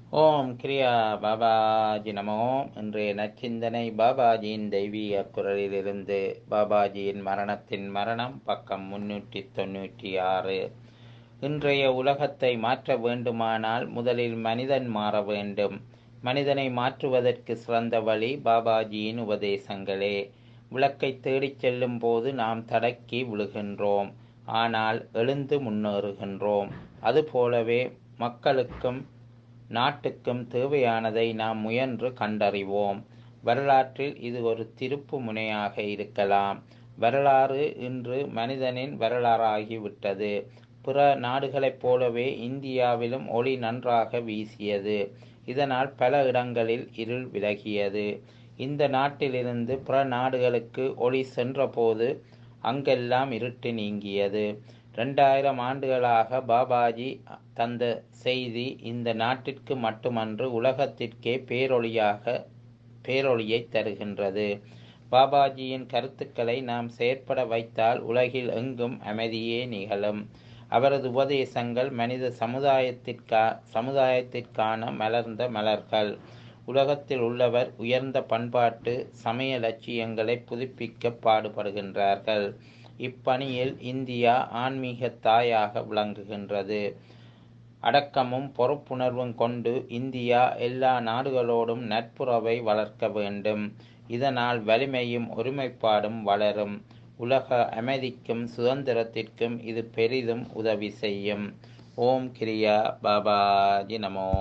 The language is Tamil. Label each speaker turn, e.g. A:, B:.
A: ஓம் கிரியா பாபாஜி நமோ இன்றைய நச்சிந்தனை பாபாஜியின் தெய்வீக குரலிலிருந்து பாபாஜியின் மரணத்தின் மரணம் பக்கம் முன்னூற்றி தொண்ணூற்றி ஆறு இன்றைய உலகத்தை மாற்ற வேண்டுமானால் முதலில் மனிதன் மாற வேண்டும் மனிதனை மாற்றுவதற்கு சிறந்த வழி பாபாஜியின் உபதேசங்களே விளக்கை தேடிச் செல்லும் போது நாம் தடக்கி விழுகின்றோம் ஆனால் எழுந்து முன்னேறுகின்றோம் அதுபோலவே மக்களுக்கும் நாட்டுக்கும் தேவையானதை நாம் முயன்று கண்டறிவோம் வரலாற்றில் இது ஒரு திருப்பு முனையாக இருக்கலாம் வரலாறு இன்று மனிதனின் வரலாறாகிவிட்டது பிற நாடுகளைப் போலவே இந்தியாவிலும் ஒளி நன்றாக வீசியது இதனால் பல இடங்களில் இருள் விலகியது இந்த நாட்டிலிருந்து பிற நாடுகளுக்கு ஒளி சென்றபோது அங்கெல்லாம் இருட்டு நீங்கியது ரெண்டாயிரம் ஆண்டுகளாக பாபாஜி தந்த செய்தி இந்த நாட்டிற்கு மட்டுமன்று உலகத்திற்கே பேரொளியாக பேரொளியை தருகின்றது பாபாஜியின் கருத்துக்களை நாம் செயற்பட வைத்தால் உலகில் எங்கும் அமைதியே நிகழும் அவரது உபதேசங்கள் மனித சமுதாயத்திற்கா சமுதாயத்திற்கான மலர்ந்த மலர்கள் உலகத்தில் உள்ளவர் உயர்ந்த பண்பாட்டு சமய லட்சியங்களை புதுப்பிக்க பாடுபடுகின்றார்கள் இப்பணியில் இந்தியா ஆன்மீக தாயாக விளங்குகின்றது அடக்கமும் பொறுப்புணர்வும் கொண்டு இந்தியா எல்லா நாடுகளோடும் நட்புறவை வளர்க்க வேண்டும் இதனால் வலிமையும் ஒருமைப்பாடும் வளரும் உலக அமைதிக்கும் சுதந்திரத்திற்கும் இது பெரிதும் உதவி செய்யும் ஓம் கிரியா பாபாஜி நமோ